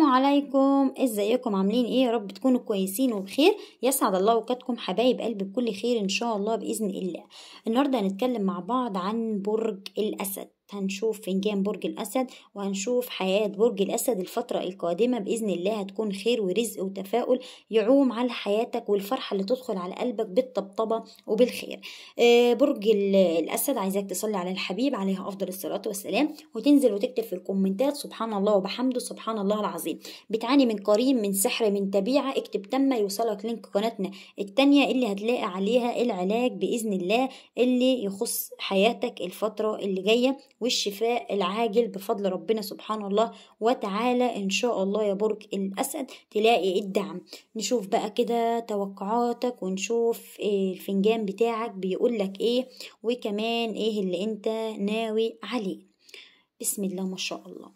عليكم ازيكم عاملين ايه يا رب تكونوا كويسين وبخير يسعد الله اوقاتكم حبايب قلبي بكل خير ان شاء الله باذن الله النهارده هنتكلم مع بعض عن برج الاسد هنشوف فنجان برج الأسد وهنشوف حياة برج الأسد الفترة القادمة بإذن الله هتكون خير ورزق وتفاؤل يعوم على حياتك والفرحة اللي تدخل على قلبك بالطبطبة وبالخير آه، برج ال- الأسد عايزاك تصلي على الحبيب عليه أفضل الصلاة والسلام وتنزل وتكتب في الكومنتات سبحان الله وبحمده سبحان الله العظيم بتعاني من قرين من سحر من تبيعة اكتب تم يوصلك لينك قناتنا التانية اللي هتلاقي عليها العلاج بإذن الله اللي يخص حياتك الفترة اللي جاية والشفاء العاجل بفضل ربنا سبحانه الله وتعالى إن شاء الله يا برج الأسد تلاقي الدعم نشوف بقى كده توقعاتك ونشوف إيه الفنجان بتاعك بيقولك إيه وكمان إيه اللي أنت ناوي عليه بسم الله ما شاء الله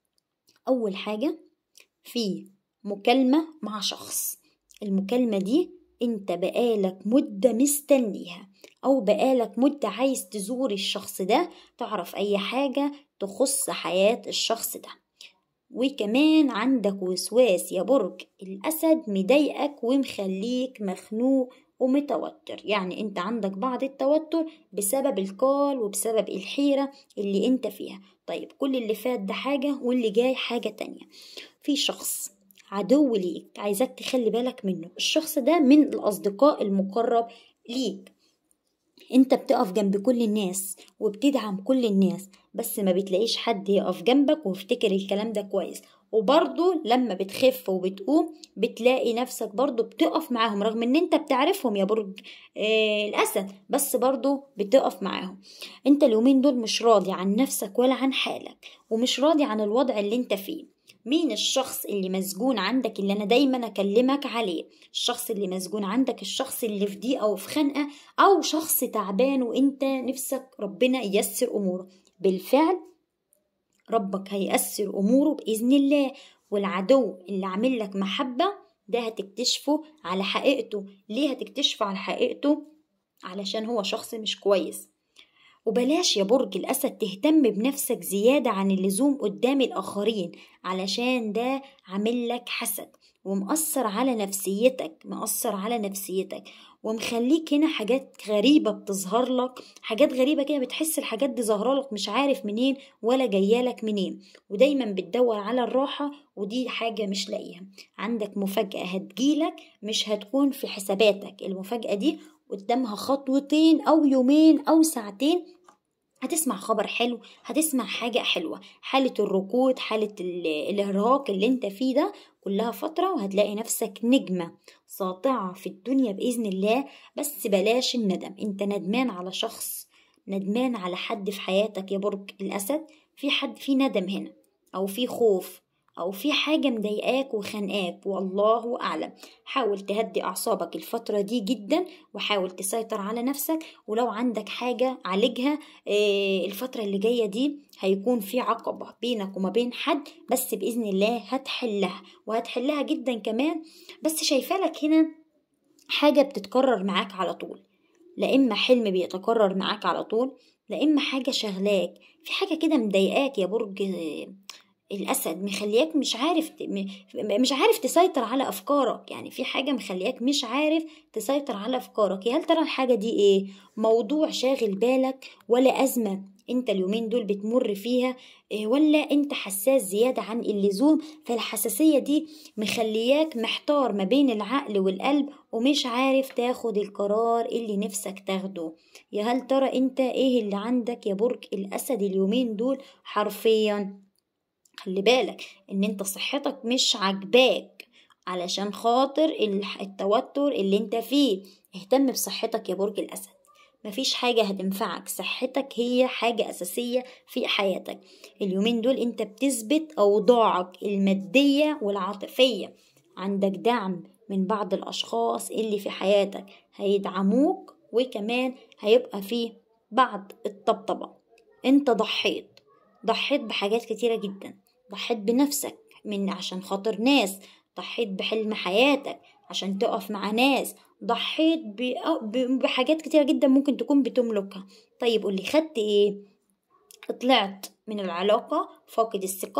أول حاجة في مكالمة مع شخص المكالمة دي انت بقالك مدة مستنيها او بقالك مدة عايز تزور الشخص ده تعرف اي حاجة تخص حياة الشخص ده وكمان عندك وسواس يا برج الأسد مضايقك ومخليك مخنوق ومتوتر يعني انت عندك بعض التوتر بسبب القال وبسبب الحيرة اللي انت فيها طيب كل اللي فات ده حاجة واللي جاي حاجة تانية في شخص عدو ليك عايزك تخلي بالك منه الشخص ده من الأصدقاء المقرب ليك انت بتقف جنب كل الناس وبتدعم كل الناس بس ما بتلاقيش حد يقف جنبك وافتكر الكلام ده كويس وبرضه لما بتخف وبتقوم بتلاقي نفسك برضه بتقف معاهم رغم ان انت بتعرفهم يا برج آه الاسد بس برضه بتقف معاهم انت اليومين دول مش راضي عن نفسك ولا عن حالك ومش راضي عن الوضع اللي انت فيه مين الشخص اللي مسجون عندك اللي انا دايما اكلمك عليه الشخص اللي مسجون عندك الشخص اللي في ضيقه وفي خنقه او شخص تعبان وانت نفسك ربنا ييسر اموره بالفعل ربك هيأثر اموره باذن الله والعدو اللي عامل لك محبه ده هتكتشفه على حقيقته ليه هتكتشفه على حقيقته علشان هو شخص مش كويس وبلاش يا برج الأسد تهتم بنفسك زيادة عن اللزوم قدام الآخرين علشان ده عامل لك حسد ومأثر على نفسيتك مأثر على نفسيتك ومخليك هنا حاجات غريبة بتظهر لك حاجات غريبة كده بتحس الحاجات دي ظاهرة لك مش عارف منين ولا جايالك منين ودايما بتدور على الراحة ودي حاجة مش لاقيها عندك مفاجأة هتجيلك مش هتكون في حساباتك المفاجأة دي قدامها خطوتين أو يومين أو ساعتين هتسمع خبر حلو هتسمع حاجة حلوة حالة الركود حالة ال- الإرهاق اللي انت فيه ده كلها فترة وهتلاقي نفسك نجمة ساطعة في الدنيا بإذن الله بس بلاش الندم انت ندمان على شخص ندمان على حد في حياتك يا برج الأسد في حد في ندم هنا أو في خوف أو في حاجة مضايقاك وخانقاك والله أعلم حاول تهدي أعصابك الفترة دي جدا وحاول تسيطر على نفسك ولو عندك حاجة عالجها آه، الفترة اللي جاية دي هيكون في عقبة بينك وما بين حد بس بإذن الله هتحلها وهتحلها جدا كمان بس شايفالك هنا حاجة بتتكرر معاك على طول لا إما حلم بيتكرر معاك على طول لا إما حاجة شغلاك في حاجة كده مضايقاك يا برج آه، الأسد مخلياك مش عارف ت- م- مش عارف تسيطر على أفكارك يعني في حاجة مخلياك مش عارف تسيطر على أفكارك يا هل ترى الحاجة دي إيه موضوع شاغل بالك ولا أزمة انت اليومين دول بتمر فيها إيه، ولا انت حساس زيادة عن اللزوم فالحساسية دي مخلياك محتار ما بين العقل والقلب ومش عارف تاخد القرار اللي نفسك تاخده يا هل ترى انت ايه اللي عندك يا برج الأسد اليومين دول حرفيا خلي بالك ان انت صحتك مش عاجباك علشان خاطر الح- التوتر اللي انت فيه اهتم بصحتك يا برج الاسد مفيش حاجة هتنفعك صحتك هي حاجة أساسية في حياتك اليومين دول انت بتثبت أوضاعك المادية والعاطفية عندك دعم من بعض الأشخاص اللي في حياتك هيدعموك وكمان هيبقى فيه بعض الطبطبة انت ضحيت ضحيت بحاجات كتيرة جدا ضحيت بنفسك من عشان خاطر ناس ضحيت بحلم حياتك عشان تقف مع ناس ضحيت ب- ب- بحاجات كتيرة جدا ممكن تكون بتملكها طيب قولي خدت ايه طلعت من العلاقة فاقد الثقة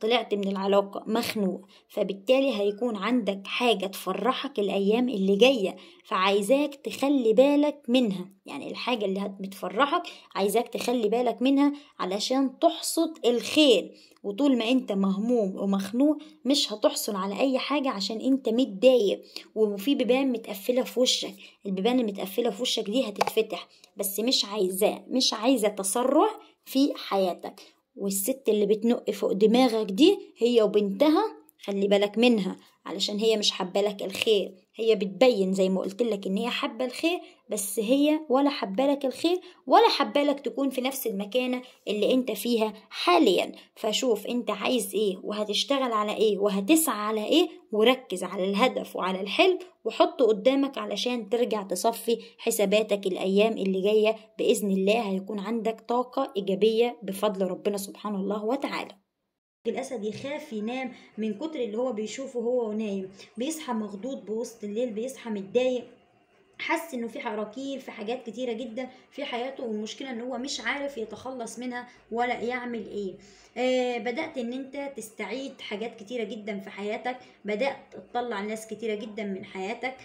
طلعت من العلاقة مخنوق فبالتالي هيكون عندك حاجة تفرحك الأيام اللي جاية فعايزاك تخلي بالك منها يعني الحاجة اللي بتفرحك عايزاك تخلي بالك منها علشان تحصد الخير وطول ما انت مهموم ومخنوق مش هتحصل على اي حاجة عشان انت متضايق وفي بيبان متقفلة في وشك البيبان المتقفلة في وشك دي هتتفتح بس مش عايزاه مش عايزة تسرع في حياتك والست اللي بتنق فوق دماغك دي هي وبنتها خلي بالك منها علشان هي مش حبالك الخير هي بتبين زي ما قلت لك ان هي حابه الخير بس هي ولا حبالك الخير ولا حبالك تكون في نفس المكانه اللي انت فيها حاليا فشوف انت عايز ايه وهتشتغل على ايه وهتسعى على ايه وركز على الهدف وعلى الحلم وحطه قدامك علشان ترجع تصفي حساباتك الايام اللي جايه باذن الله هيكون عندك طاقه ايجابيه بفضل ربنا سبحانه الله وتعالى الاسد يخاف ينام من كتر اللي هو بيشوفه هو ونايم بيصحى مخضوض بوسط الليل بيصحى متضايق حس انه في حراكير في حاجات كتيرة جدا في حياته والمشكلة ان هو مش عارف يتخلص منها ولا يعمل ايه آه بدأت ان انت تستعيد حاجات كتيرة جدا في حياتك بدأت تطلع ناس كتيرة جدا من حياتك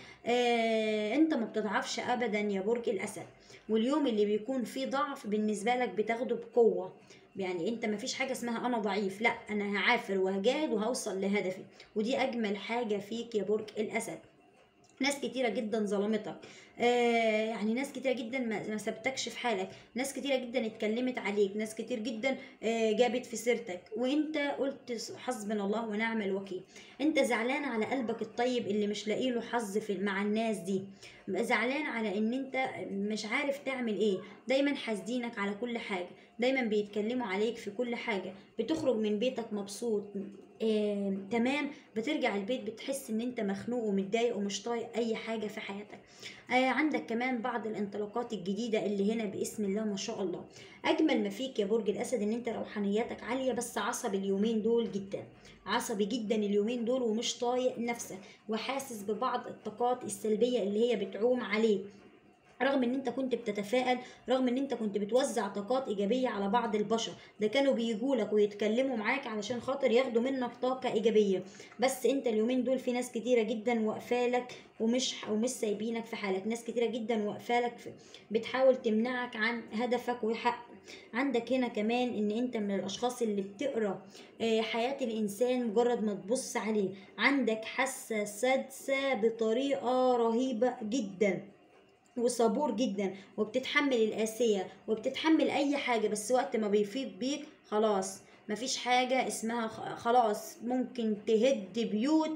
آه انت ما بتضعفش ابدا يا برج الاسد واليوم اللي بيكون فيه ضعف بالنسبة لك بتاخده بقوة يعني انت مفيش حاجه اسمها انا ضعيف لا انا هعافر وهجاهد وهوصل لهدفي ودي اجمل حاجه فيك يا برج الاسد ناس كتيرة جدا ظلمتك آه يعني ناس كتيرة جدا ما سبتكش في حالك ناس كتيرة جدا اتكلمت عليك ناس كتير جدا آه جابت في سيرتك وانت قلت حسبنا الله ونعم الوكيل انت زعلان على قلبك الطيب اللي مش لاقي له حظ في مع الناس دي زعلان على ان انت مش عارف تعمل ايه دايما حاسدينك على كل حاجة دايما بيتكلموا عليك في كل حاجة بتخرج من بيتك مبسوط آه، تمام بترجع البيت بتحس ان انت مخنوق ومتضايق ومش طايق اي حاجه في حياتك آه، عندك كمان بعض الانطلاقات الجديده اللي هنا باسم الله ما شاء الله اجمل ما فيك يا برج الاسد ان انت روحانياتك عاليه بس عصبي اليومين دول جدا عصبي جدا اليومين دول ومش طايق نفسك وحاسس ببعض الطاقات السلبيه اللي هي بتعوم عليك رغم ان انت كنت بتتفائل رغم ان انت كنت بتوزع طاقات ايجابيه على بعض البشر ده كانوا بيجولك ويتكلموا معاك علشان خاطر ياخدوا منك طاقه ايجابيه بس انت اليومين دول في ناس كتيره جدا واقفالك ومش ومش سايبينك في حالك ناس كتيره جدا واقفالك بتحاول تمنعك عن هدفك وحق عندك هنا كمان ان انت من الاشخاص اللي بتقرا حياه الانسان مجرد ما تبص عليه عندك حاسه سادسه بطريقه رهيبه جدا وصبور جدا وبتتحمل القاسية وبتتحمل أي حاجة بس وقت ما بيفيض بيك خلاص مفيش حاجة اسمها خلاص ممكن تهد بيوت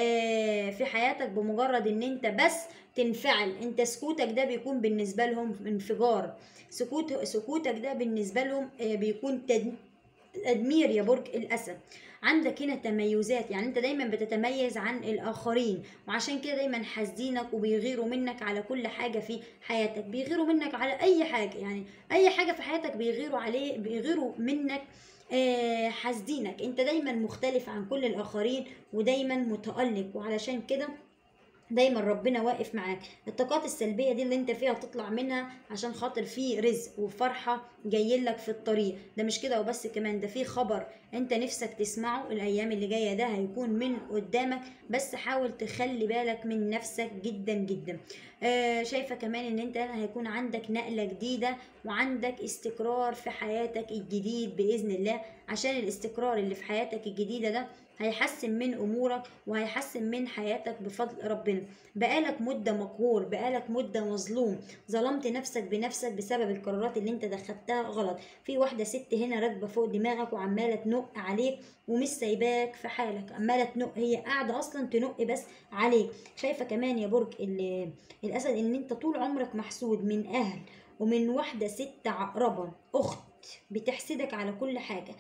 في حياتك بمجرد ان انت بس تنفعل انت سكوتك ده بيكون بالنسبة لهم انفجار سكوت سكوتك ده بالنسبة لهم بيكون تدمير يا برج الأسد عندك هنا تميزات يعني انت دايما بتتميز عن الاخرين وعشان كده دايما حاسدينك وبيغيروا منك على كل حاجه في حياتك بيغيروا منك على اي حاجه يعني اي حاجه في حياتك بيغيروا عليه بيغيروا منك آه حاسدينك انت دايما مختلف عن كل الاخرين ودايما متالق وعلشان كده دايما ربنا واقف معاك الطاقات السلبيه دي اللي انت فيها تطلع منها عشان خاطر في رزق وفرحه جايلك في الطريق ده مش كده وبس كمان ده في خبر انت نفسك تسمعه الايام اللي جايه ده هيكون من قدامك بس حاول تخلي بالك من نفسك جدا جدا آه شايفه كمان ان انت هيكون عندك نقله جديده وعندك استقرار في حياتك الجديد باذن الله عشان الاستقرار اللي في حياتك الجديده ده هيحسن من امورك وهيحسن من حياتك بفضل ربنا بقالك مدة مقهور بقالك مدة مظلوم ظلمت نفسك بنفسك بسبب القرارات اللي انت دخلتها غلط في واحدة ست هنا راكبة فوق دماغك وعمالة تنق عليك ومش سايباك في حالك عمالة تنق هي قاعدة اصلا تنق بس عليك شايفة كمان يا برج الاسد ان انت طول عمرك محسود من اهل ومن واحدة ست عقربة اخت بتحسدك على كل حاجة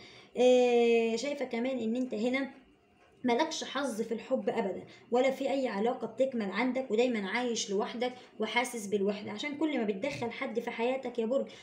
آه شايفة كمان ان انت هنا ملكش حظ في الحب ابدا ولا في اي علاقه بتكمل عندك ودايما عايش لوحدك وحاسس بالوحده عشان كل ما بتدخل حد في حياتك يا برج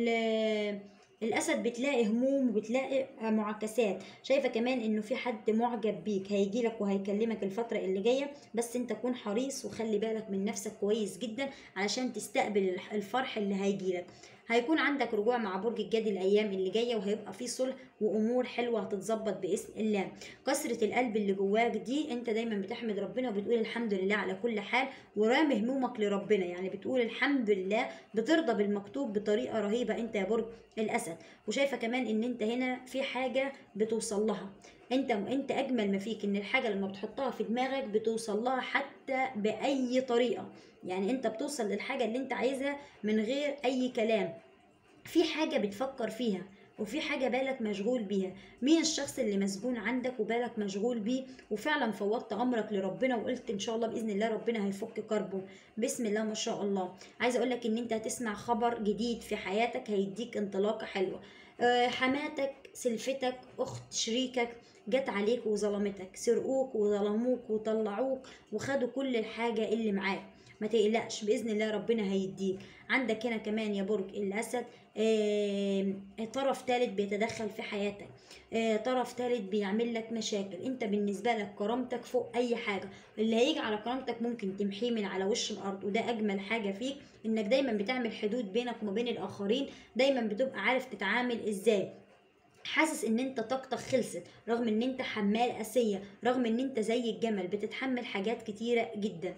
الاسد بتلاقي هموم وبتلاقي معاكسات شايفه كمان انه في حد معجب بيك هيجيلك وهيكلمك الفتره اللي جايه بس انت كون حريص وخلي بالك من نفسك كويس جدا علشان تستقبل الفرح اللي هيجيلك هيكون عندك رجوع مع برج الجدي الايام اللي جايه وهيبقى في صلح وامور حلوه هتتظبط باذن الله كسره القلب اللي جواك دي انت دايما بتحمد ربنا وبتقول الحمد لله على كل حال ورامي همومك لربنا يعني بتقول الحمد لله بترضى بالمكتوب بطريقه رهيبه انت يا برج الاسد وشايفه كمان ان انت هنا في حاجه بتوصل لها انت انت اجمل ما فيك ان الحاجه لما بتحطها في دماغك بتوصل لها حتى باي طريقه يعني انت بتوصل للحاجه اللي انت عايزها من غير اي كلام في حاجه بتفكر فيها وفي حاجه بالك مشغول بيها مين الشخص اللي مسجون عندك وبالك مشغول بيه وفعلا فوضت امرك لربنا وقلت ان شاء الله باذن الله ربنا هيفك كربه بسم الله ما شاء الله عايزه اقول لك ان انت هتسمع خبر جديد في حياتك هيديك انطلاقه حلوه آه، حماتك سلفتك اخت شريكك جت عليك وظلمتك سرقوك وظلموك وطلعوك وخدوا كل الحاجه اللي معاك ما تقلقش باذن الله ربنا هيديك عندك هنا كمان يا برج الاسد آه، طرف ثالث بيتدخل في حياتك آه، طرف ثالث بيعمل لك مشاكل انت بالنسبه لك كرامتك فوق اي حاجه اللي هيجي على كرامتك ممكن تمحيه من على وش الارض وده اجمل حاجه فيك انك دايما بتعمل حدود بينك وما بين الاخرين دايما بتبقى عارف تتعامل ازاي حاسس ان انت طاقتك خلصت رغم ان انت حمال اسيه رغم ان انت زي الجمل بتتحمل حاجات كتيره جدا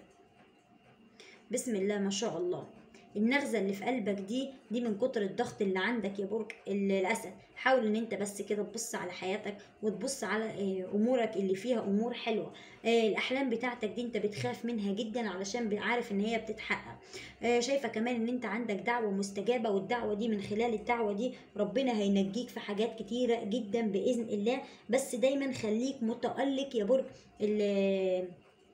بسم الله ما شاء الله النغزة اللي في قلبك دي دي من كتر الضغط اللي عندك يا برج ال- الأسد حاول ان انت بس كده تبص على حياتك وتبص على آه، امورك اللي فيها امور حلوة آه، الاحلام بتاعتك دي انت بتخاف منها جدا علشان عارف ان هي بتتحقق آه، شايفة كمان ان انت عندك دعوة مستجابة والدعوة دي من خلال الدعوة دي ربنا هينجيك في حاجات كتيرة جدا بإذن الله بس دايما خليك متألق يا برج ال-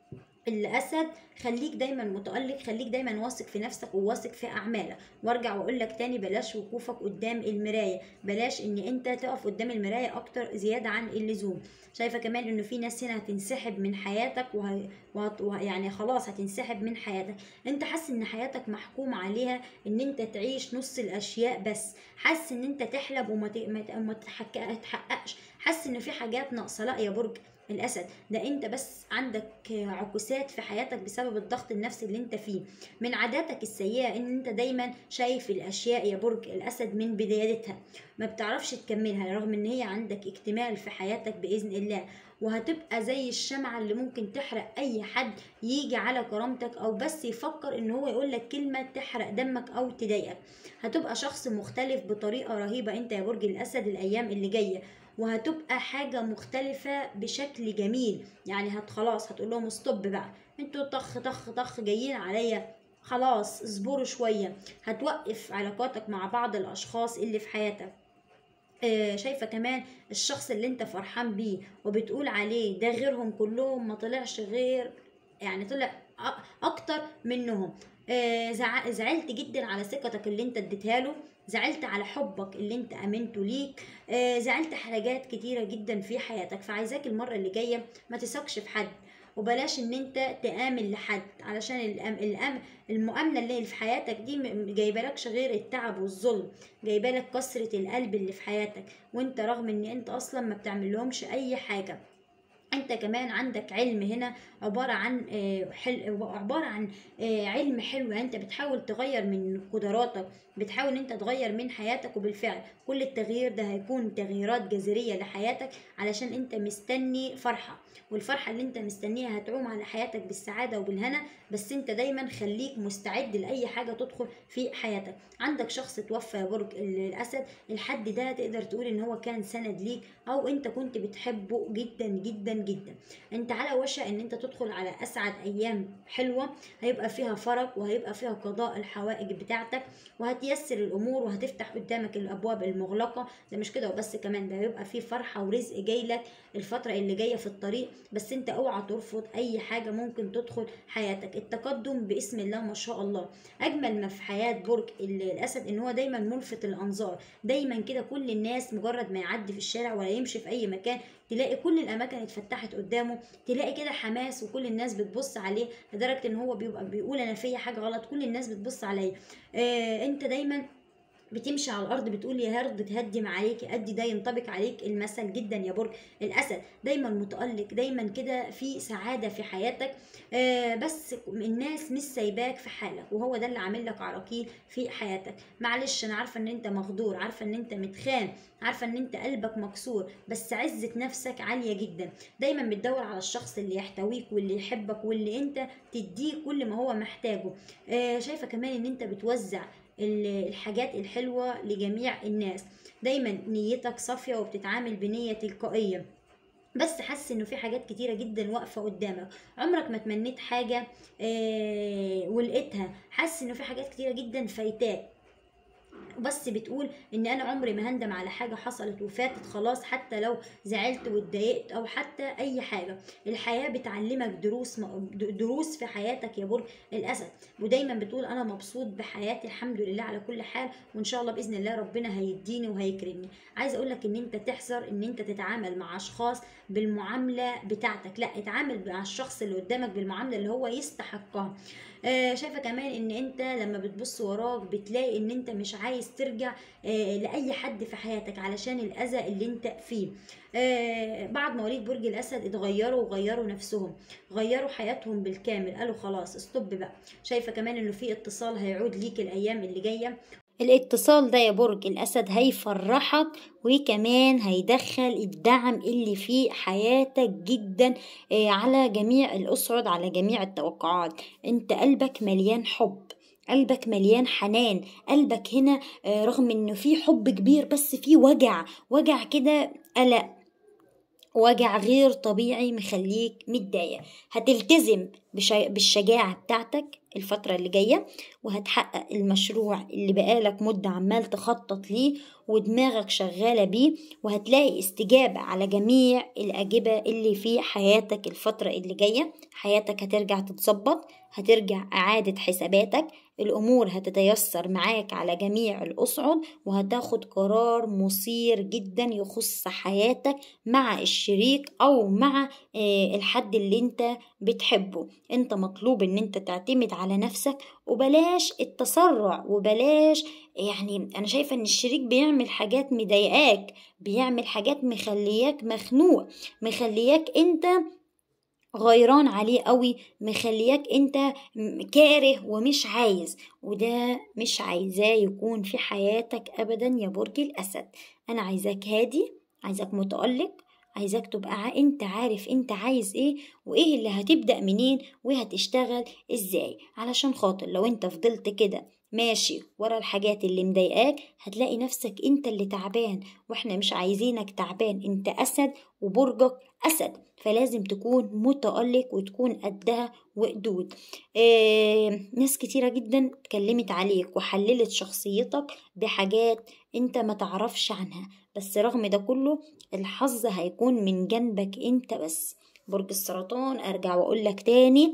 الاسد خليك دايما متالق خليك دايما واثق في نفسك وواثق في اعمالك وارجع واقول لك تاني بلاش وقوفك قدام المرايه بلاش ان انت تقف قدام المرايه اكتر زياده عن اللزوم شايفه كمان انه في ناس هنا هتنسحب من حياتك وه... وهت... وه... يعني خلاص هتنسحب من حياتك انت حاسس ان حياتك محكوم عليها ان انت تعيش نص الاشياء بس حاسس ان انت تحلم وما ت... ما, ت... ما تحقق... تحققش حاسس ان في حاجات ناقصه لا يا برج الاسد ده انت بس عندك عكوسات في حياتك بسبب الضغط النفسي اللي انت فيه من عاداتك السيئه ان انت دايما شايف الاشياء يا برج الاسد من بدايتها ما بتعرفش تكملها رغم ان هي عندك اكتمال في حياتك باذن الله وهتبقى زي الشمعة اللي ممكن تحرق أي حد يجي على كرامتك أو بس يفكر إن هو يقول لك كلمة تحرق دمك أو تضايقك هتبقى شخص مختلف بطريقة رهيبة أنت يا برج الأسد الأيام اللي جاية وهتبقى حاجة مختلفة بشكل جميل يعني هت خلاص هتقول لهم ستوب بقى انتوا طخ طخ طخ جايين عليا خلاص اصبروا شوية هتوقف علاقاتك مع بعض الأشخاص اللي في حياتك آه، شايفة كمان الشخص اللي انت فرحان بيه وبتقول عليه ده غيرهم كلهم ما طلعش غير يعني طلع أ- اكتر منهم آه، زع- زعلت جدا على ثقتك اللي انت اديتها له زعلت على حبك اللي انت امنته ليك آه، زعلت حاجات كتيرة جدا في حياتك فعايزاك المرة اللي جاية ما تثقش في حد وبلاش ان انت تآمن لحد علشان الأم... الأم... المؤامنة اللي في حياتك دي م- جايبالكش غير التعب والظلم جايبالك كسرة القلب اللي في حياتك وانت رغم ان انت اصلا ما بتعملهمش اي حاجة انت كمان عندك علم هنا عبارة عن آه، حل... عبارة عن آه، علم حلو يعني انت بتحاول تغير من قدراتك بتحاول ان انت تغير من حياتك وبالفعل كل التغيير ده هيكون تغييرات جذرية لحياتك علشان انت مستني فرحة والفرحة اللي انت مستنيها هتعوم على حياتك بالسعادة وبالهنا بس انت دايما خليك مستعد لأي حاجة تدخل في حياتك عندك شخص توفى يا برج ال- الأسد الحد ده تقدر تقول ان هو كان سند ليك او انت كنت بتحبه جدا جدا جدا انت على وشك ان انت تدخل على اسعد ايام حلوة هيبقى فيها فرج وهيبقى فيها قضاء الحوائج بتاعتك وهتيسر الامور وهتفتح قدامك الابواب المغلقة ده مش كده وبس كمان ده هيبقى فيه فرحة ورزق جاي لك الفترة اللي جاية في الطريق بس انت اوعى ترفض اي حاجة ممكن تدخل حياتك التقدم باسم الله ما شاء الله اجمل ما في حياة برج ال- الاسد ان هو دايما ملفت الانظار دايما كده كل الناس مجرد ما يعدي في الشارع ولا يمشي في اي مكان تلاقي كل الاماكن اتفتحت قدامه تلاقي كده حماس وكل الناس بتبص عليه لدرجه ان هو بيبقى بيقول انا فيا حاجه غلط كل الناس بتبص عليا آه انت دايما بتمشي على الارض بتقول يا هرد تهدم عليك ادي ده ينطبق عليك المثل جدا يا برج الاسد دايما متالق دايما كده في سعاده في حياتك آه بس الناس مش سايباك في حالك وهو ده اللي عامل لك عراقيل في حياتك معلش انا عارفه ان انت مغدور عارفه ان انت متخان عارفه ان انت قلبك مكسور بس عزه نفسك عاليه جدا دايما بتدور على الشخص اللي يحتويك واللي يحبك واللي انت تديه كل ما هو محتاجه آه شايفه كمان ان انت بتوزع الحاجات الحلوة لجميع الناس دايما نيتك صافية وبتتعامل بنية تلقائية بس حاسس انه في حاجات كتيره جدا واقفه قدامك عمرك ما تمنيت حاجه آه ولقيتها حاسس انه في حاجات كتيره جدا فايتاك بس بتقول ان انا عمري ما هندم على حاجه حصلت وفاتت خلاص حتى لو زعلت واتضايقت او حتى اي حاجه الحياه بتعلمك دروس دروس في حياتك يا برج الاسد ودايما بتقول انا مبسوط بحياتي الحمد لله على كل حال وان شاء الله باذن الله ربنا هيديني وهيكرمني عايزه اقول لك ان انت تحذر ان انت تتعامل مع اشخاص بالمعامله بتاعتك لا اتعامل مع الشخص اللي قدامك بالمعامله اللي هو يستحقها آه شايفه كمان ان انت لما بتبص وراك بتلاقي ان انت مش عايز ترجع آه لاي حد في حياتك علشان الاذى اللي انت فيه آه بعد مواليد برج الاسد اتغيروا وغيروا نفسهم غيروا حياتهم بالكامل قالوا خلاص استوب بقى شايفه كمان انه في اتصال هيعود ليك الايام اللي جايه الاتصال ده يا برج الأسد هيفرحك وكمان هيدخل الدعم اللي في حياتك جدا على جميع الأسرد على جميع التوقعات انت قلبك مليان حب قلبك مليان حنان قلبك هنا رغم انه في حب كبير بس في وجع وجع كده قلق وجع غير طبيعي مخليك متضايق هتلتزم بالشجاعة بتاعتك الفترة اللي جاية وهتحقق المشروع اللي بقالك مدة عمال تخطط ليه ودماغك شغالة بيه وهتلاقي استجابة على جميع الأجوبة اللي في حياتك الفترة اللي جاية حياتك هترجع تتظبط هترجع إعادة حساباتك الأمور هتتيسر معاك على جميع الأصعد وهتاخد قرار مثير جدا يخص حياتك مع الشريك أو مع الحد اللي انت بتحبه انت مطلوب ان انت تعتمد على نفسك وبلاش التسرع وبلاش يعني انا شايفه ان الشريك بيعمل حاجات مضايقاك بيعمل حاجات مخلياك مخنوق مخلياك انت غيران عليه قوي مخلياك انت كاره ومش عايز وده مش عايزاه يكون في حياتك ابدا يا برج الاسد انا عايزاك هادي عايزاك متألق عايزاك تبقى انت عارف انت عايز ايه وايه اللي هتبدأ منين وهتشتغل ازاي علشان خاطر لو انت فضلت كده ماشي ورا الحاجات اللي مضايقاك هتلاقي نفسك انت اللي تعبان واحنا مش عايزينك تعبان انت اسد وبرجك اسد فلازم تكون متألق وتكون قدها وقدود آه ناس كتيرة جدا اتكلمت عليك وحللت شخصيتك بحاجات انت ما تعرفش عنها بس رغم ده كله الحظ هيكون من جنبك انت بس برج السرطان ارجع واقول لك تاني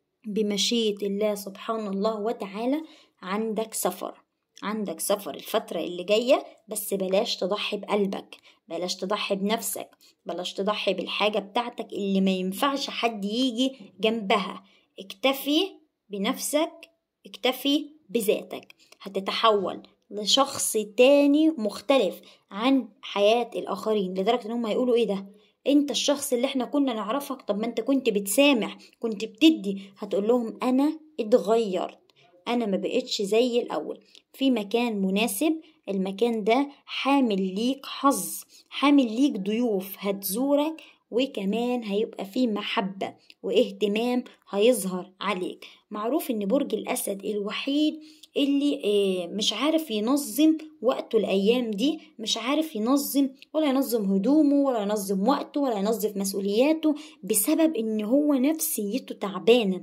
بمشيئة الله سبحانه الله وتعالى عندك سفر عندك سفر الفترة اللي جاية بس بلاش تضحي بقلبك بلاش تضحي بنفسك بلاش تضحي بالحاجة بتاعتك اللي ما ينفعش حد يجي جنبها اكتفي بنفسك اكتفي بذاتك هتتحول لشخص تاني مختلف عن حياة الآخرين لدرجة إنهم هيقولوا إيه ده انت الشخص اللي احنا كنا نعرفك طب ما انت كنت بتسامح كنت بتدي هتقول لهم انا اتغيرت انا ما بقتش زي الاول في مكان مناسب المكان ده حامل ليك حظ حامل ليك ضيوف هتزورك وكمان هيبقى فيه محبة واهتمام هيظهر عليك معروف ان برج الاسد الوحيد اللي مش عارف ينظم وقته الايام دي مش عارف ينظم ولا ينظم هدومه ولا ينظم وقته ولا ينظم مسؤولياته بسبب ان هو نفسيته تعبانه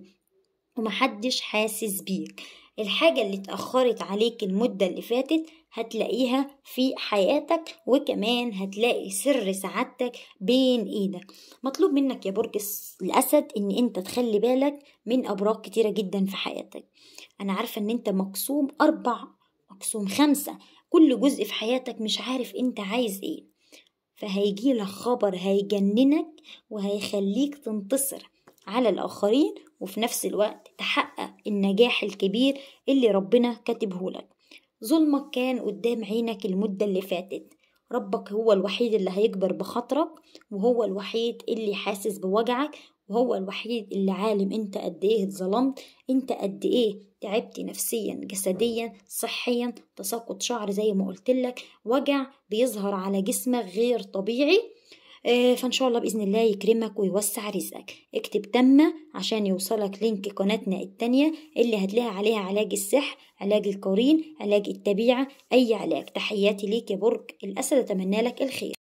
ومحدش حاسس بيك الحاجة اللي اتأخرت عليك المدة اللي فاتت هتلاقيها في حياتك وكمان هتلاقي سر سعادتك بين ايدك مطلوب منك يا برج الأسد ان انت تخلي بالك من أبراج كتيرة جدا في حياتك أنا عارفة ان انت مقسوم أربع مقسوم خمسة كل جزء في حياتك مش عارف انت عايز ايه فهيجي لك خبر هيجننك وهيخليك تنتصر على الآخرين وفي نفس الوقت تحقق النجاح الكبير اللي ربنا كاتبه لك ظلمك كان قدام عينك المدة اللي فاتت ربك هو الوحيد اللي هيكبر بخاطرك وهو الوحيد اللي حاسس بوجعك وهو الوحيد اللي عالم انت قد ايه اتظلمت انت قد ايه تعبت نفسيا جسديا صحيا تساقط شعر زي ما قلتلك وجع بيظهر على جسمك غير طبيعي آه، فان شاء الله باذن الله يكرمك ويوسع رزقك اكتب تمة عشان يوصلك لينك قناتنا التانية اللي هتلاقي عليها علاج السحر علاج القرين علاج الطبيعة اي علاج تحياتي ليك يا برج الاسد اتمنى لك الخير